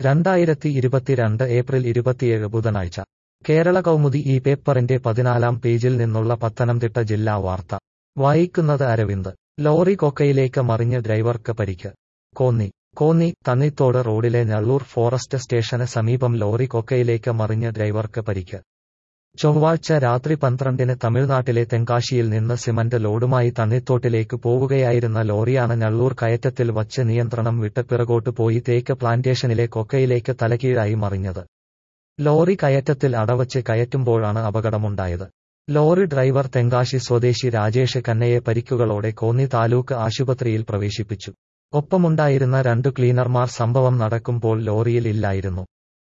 രണ്ടായിരത്തി ഇരുപത്തിരണ്ട് ഏപ്രിൽ ഇരുപത്തിയേഴ് ബുധനാഴ്ച കേരള കൗമുദി ഈ പേപ്പറിന്റെ പതിനാലാം പേജിൽ നിന്നുള്ള പത്തനംതിട്ട ജില്ലാ വാർത്ത വായിക്കുന്നത് അരവിന്ദ് ലോറി കൊക്കയിലേക്ക് മറിഞ്ഞ് ഡ്രൈവർക്ക് പരിക്ക് കോന്നി കോന്നി തണ്ണിത്തോട് റോഡിലെ ഞള്ളൂർ ഫോറസ്റ്റ് സ്റ്റേഷന് സമീപം ലോറി കൊക്കയിലേക്ക് മറിഞ്ഞ് ഡ്രൈവർക്ക് പരിക്ക് ചൊവ്വാഴ്ച രാത്രി പന്ത്രണ്ടിന് തമിഴ്നാട്ടിലെ തെങ്കാശിയിൽ നിന്ന് സിമന്റ് ലോഡുമായി തണ്ണിത്തോട്ടിലേക്ക് പോവുകയായിരുന്ന ലോറിയാണ് ഞള്ളൂർ കയറ്റത്തിൽ വച്ച് നിയന്ത്രണം വിട്ട് പിറകോട്ട് പോയി തേക്ക് പ്ലാന്റേഷനിലെ കൊക്കയിലേക്ക് തലകീഴായി മറിഞ്ഞത് ലോറി കയറ്റത്തിൽ അടവച്ച് കയറ്റുമ്പോഴാണ് അപകടമുണ്ടായത് ലോറി ഡ്രൈവർ തെങ്കാശി സ്വദേശി രാജേഷ് കന്നയെ പരിക്കുകളോടെ കോന്നി താലൂക്ക് ആശുപത്രിയിൽ പ്രവേശിപ്പിച്ചു ഒപ്പമുണ്ടായിരുന്ന രണ്ടു ക്ലീനർമാർ സംഭവം നടക്കുമ്പോൾ ലോറിയിൽ ഇല്ലായിരുന്നു